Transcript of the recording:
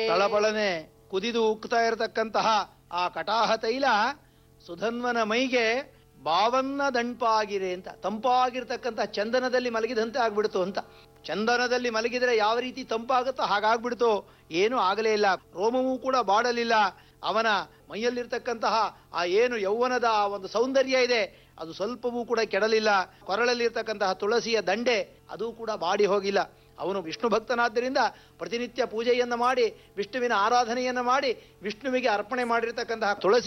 ತಳಬಳನೆ ಕುದಿದು ಉಕ್ತಾ ಇರತಕ್ಕಂತಹ ಆ ಕಟಾಹ ತೈಲ ಸುಧನ್ವನ ಮೈಗೆ ಬಾವನ್ನ ದಂಪಾಗಿರೆ ಅಂತ ತಂಪಾಗಿರ್ತಕ್ಕಂತಹ ಚಂದನದಲ್ಲಿ ಮಲಗಿದಂತೆ ಆಗ್ಬಿಡ್ತು ಅಂತ ಚಂದನದಲ್ಲಿ ಮಲಗಿದ್ರೆ ಯಾವ ರೀತಿ ತಂಪಾಗುತ್ತೋ ಹಾಗಾಗ್ಬಿಡ್ತು ಏನೂ ಆಗಲೇ ಇಲ್ಲ ರೋಮವೂ ಕೂಡ ಬಾಡಲಿಲ್ಲ ಅವನ ಮೈಯಲ್ಲಿರ್ತಕ್ಕಂತಹ ಆ ಏನು ಯೌವನದ ಆ ಒಂದು ಸೌಂದರ್ಯ ಇದೆ ಅದು ಸ್ವಲ್ಪವೂ ಕೂಡ ಕೆಡಲಿಲ್ಲ ಕೊರಳಲ್ಲಿರ್ತಕ್ಕಂತಹ ತುಳಸಿಯ ದಂಡೆ ಅದು ಕೂಡ ಬಾಡಿ ಹೋಗಿಲ್ಲ ಅವನು ವಿಷ್ಣು ಭಕ್ತನಾದ್ದರಿಂದ ಪ್ರತಿನಿತ್ಯ ಪೂಜೆಯನ್ನು ಮಾಡಿ ವಿಷ್ಣುವಿನ ಆರಾಧನೆಯನ್ನು ಮಾಡಿ ವಿಷ್ಣುವಿಗೆ ಅರ್ಪಣೆ ಮಾಡಿರ್ತಕ್ಕಂತಹ ತುಳಸಿ